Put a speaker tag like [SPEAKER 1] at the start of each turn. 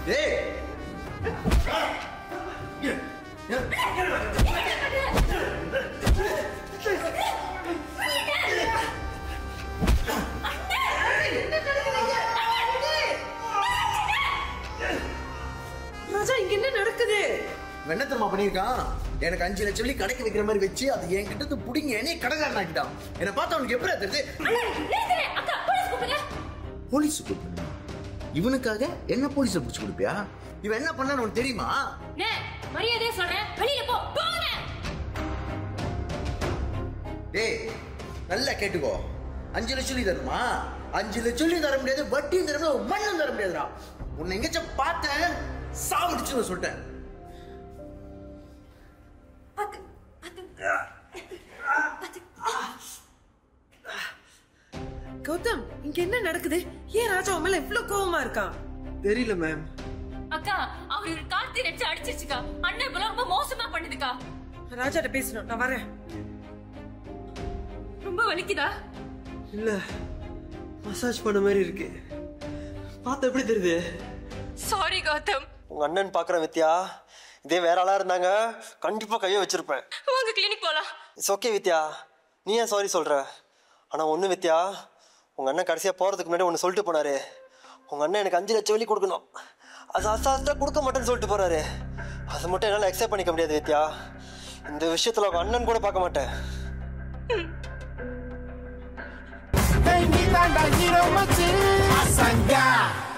[SPEAKER 1] ஏய்
[SPEAKER 2] ராஜா இங்க என்ன நடக்குது
[SPEAKER 1] இவன் என்ன தெரியுமா பண்ணியிருக்கான் எனக்கு அஞ்சு லட்சம் வெள்ளி கடைக்கு வைக்கிற மாதிரி வச்சு அது என் கிட்ட இருந்து புடிங்க என்னைய கடைக்காரன் ஆக்கிட்டான் என்னை பார்த்தா அவனுக்கு எப்படி தெரியுது
[SPEAKER 3] அக்கா போலீஸ் கூப்பிடுங்க
[SPEAKER 1] போலீஸ் கூப்பிடணும் இவனுக்காக என்ன போலீஸை பிடிச்சு கொடுப்பியா இவன் என்ன பண்ணான்னு உனக்கு தெரியுமா
[SPEAKER 3] நே மரியாதையா சொல்றேன் வெளியில போ போங்க
[SPEAKER 1] டேய் நல்லா கேட்டுக்கோ அஞ்சு லட்சம் சொல்லி தருமா அஞ்சு லட்சம் சொல்லி தர முடியாது வட்டியும் தர முடியாது மண்ணும் தர முடியாதுடா உன்னை எங்கேயாச்சும் பார்த்தேன் சாவடிச்சுன்னு சொல்லிட்டேன்
[SPEAKER 2] கௌதம் இங்க என்ன நடக்குது ஏன் ராஜா உன் மேல இவ்ளோ கோவமா இருக்கான்
[SPEAKER 4] தெரியல மேம்
[SPEAKER 3] அக்கா அவர் ஒரு கார்த்தி நடிச்சு அடிச்சிருச்சுக்கா அண்ணன் இப்பெல்லாம் ரொம்ப மோசமா பண்ணுதுக்கா
[SPEAKER 2] ராஜாட்ட பேசணும் நான் வரேன்
[SPEAKER 3] ரொம்ப வலிக்குதா
[SPEAKER 4] இல்ல மசாஜ் பண்ண மாதிரி இருக்கு பார்த்தா எப்படி தெரியுது
[SPEAKER 3] சாரி கௌதம்
[SPEAKER 4] உங்க அண்ணன் பாக்குற வித்யா இதே வேற ஆளா இருந்தாங்க கண்டிப்பா கையை வச்சிருப்பேன்
[SPEAKER 3] வாங்க கிளினிக் போலாம்
[SPEAKER 4] இட்ஸ் ஓகே வித்யா நீ ஏன் சாரி சொல்ற ஆனா ஒண்ணு வித்யா உங்க அண்ணன் கடைசியா போறதுக்கு முன்னாடி ஒன்று சொல்லிட்டு போனாரு உங்க அண்ணன் எனக்கு அஞ்சு லட்சம் வெள்ளி கொடுக்கணும் அது அசால்ட்டா கொடுக்க மாட்டேன்னு சொல்லிட்டு போறாரு அது மட்டும் என்னால அக்செப்ட் பண்ணிக்க முடியாது வித்யா இந்த விஷயத்துல உங்க அண்ணன் கூட பார்க்க மாட்டேன்
[SPEAKER 5] Vem me dar da gira, uma tira. A sangar.